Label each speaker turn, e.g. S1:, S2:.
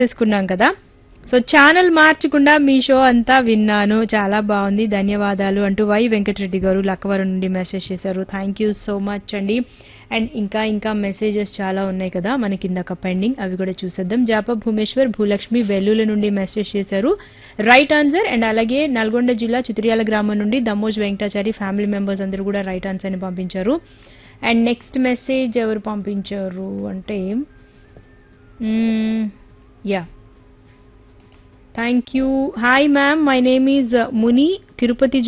S1: చేసుకున్నాం కదా so channel మార్చకుండా మీ షో అంతా విన్నాను చాలా బాగుంది ధన్యవాదాలు అంటూ వై వెంకటరెడ్డి గారు లక్కవరం నుండి మెసేజ్ చేశారు థ్యాంక్ యూ సో మచ్ అండి అండ్ ఇంకా ఇంకా మెసేజెస్ చాలా ఉన్నాయి కదా మనకి ఇందాక పెండింగ్ అవి కూడా చూసేద్దాం జాప భూమేశ్వర్ భూలక్ష్మి వెల్లుల నుండి మెసేజ్ చేశారు రైట్ ఆన్సర్ అండ్ అలాగే నల్గొండ జిల్లా చిత్రియాల గ్రామం నుండి దమ్మోజ్ వెంకటాచారి ఫ్యామిలీ మెంబర్స్ అందరూ కూడా రైట్ ఆన్సర్ ని పంపించారు అండ్ నెక్స్ట్ మెసేజ్ ఎవరు పంపించారు అంటే yeah thank you hi ma'am my name is Muni Tirupati